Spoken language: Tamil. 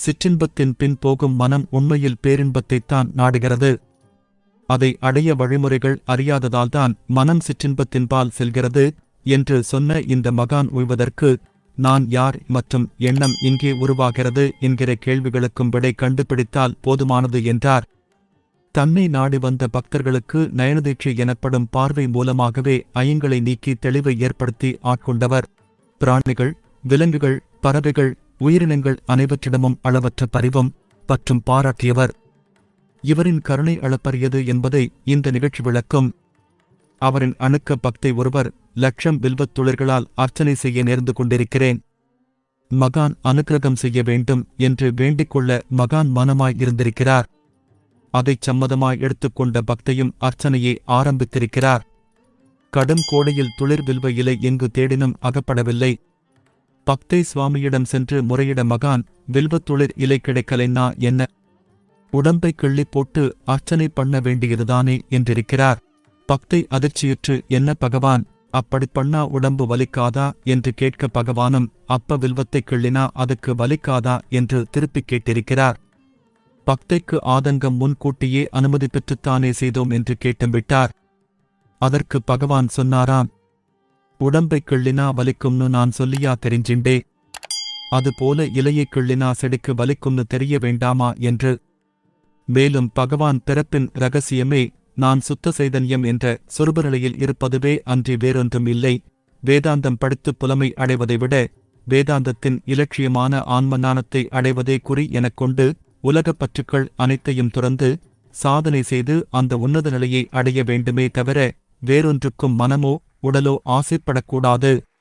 சிற்றின்பத்தின் பின் போகும் மனம் உண்மையில் பேரின்பத்தைத்தான் நாடுகிறது அதை அடைய வழிமுறைகள் அறியாததால்தான் மனம் சிற்றின்பத்தின்பால் செல்கிறது என்று சொன்ன இந்த மகான் உய்வதற்கு நான் யார் மற்றும் எண்ணம் இங்கே உருவாகிறது என்கிற கேள்விகளுக்கும் விடை கண்டுபிடித்தால் போதுமானது என்றார் தன்னை நாடி வந்த பக்தர்களுக்கு நயனதீட்சை எனப்படும் பார்வை மூலமாகவே ஐயங்களை நீக்கி தெளிவை ஏற்படுத்தி ஆட்கொண்டவர் பிராணிகள் விலங்குகள் பறவைகள் உயிரினங்கள் அனைவற்றிடமும் அளவற்ற பரிவும் பற்றும் பாராட்டியவர் இவரின் கருணை அளப்பரியது என்பதை இந்த நிகழ்ச்சி விளக்கும் அவரின் அணுக்க பக்தை ஒருவர் லட்சம் வில்வத் துளிர்களால் அர்ச்சனை செய்ய நேர்ந்து கொண்டிருக்கிறேன் மகான் அனுக்கிரகம் செய்ய வேண்டும் என்று வேண்டிக் கொள்ள மகான் மனமாய் இருந்திருக்கிறார் அதைச் சம்மதமாய் எடுத்துக்கொண்ட பக்தையும் அர்ச்சனையை ஆரம்பித்திருக்கிறார் கடும் கோடையில் துளிர் வில்வ இலை எங்கு தேடினும் அகப்படவில்லை பக்தை சுவாமியிடம் சென்று முறையிட மகான் வில்வத் துளிர் இலை கிடைக்கலைன்னா என்ன உடம்பை கிள்ளி போட்டு அர்ச்சனை பண்ண வேண்டியதுதானே என்றிருக்கிறார் பக்தை அதிர்ச்சியுற்று என்ன பகவான் அப்படி பண்ணா உடம்பு வலிக்காதா என்று கேட்க பகவானும் அப்ப வில்வத்தை கிள்ளினா அதுக்கு வலிக்காதா என்று திருப்பிக் கேட்டிருக்கிறார் பக்தைக்கு ஆதங்கம் முன்கூட்டியே அனுமதி பெற்றுத்தானே செய்தோம் என்று கேட்டும் விட்டார் அதற்கு பகவான் சொன்னாராம் உடம்பை கிள்ளினா வலிக்கும்னு நான் சொல்லியா தெரிஞ்சிண்டே அதுபோல இலையை கிள்ளினா செடிக்கு வலிக்கும்னு தெரிய வேண்டாமா என்று மேலும் பகவான் பிறப்பின் ரகசியமே நான் சுத்த சைதன்யம் என்ற சொருபநிலையில் இருப்பதுவே அன்றி வேறொன்றும் இல்லை வேதாந்தம் படித்து புலமை அடைவதை விட வேதாந்தத்தின் இலட்சியமான ஆன்ம ஞானத்தை அடைவதே குறி எனக் கொண்டு உலகப் பற்றுக்கள் அனைத்தையும் துறந்து சாதனை செய்து அந்த உன்னத நிலையை அடைய வேண்டுமே தவிர வேறொன்றுக்கும் மனமோ உடலோ ஆசைப்படக்கூடாது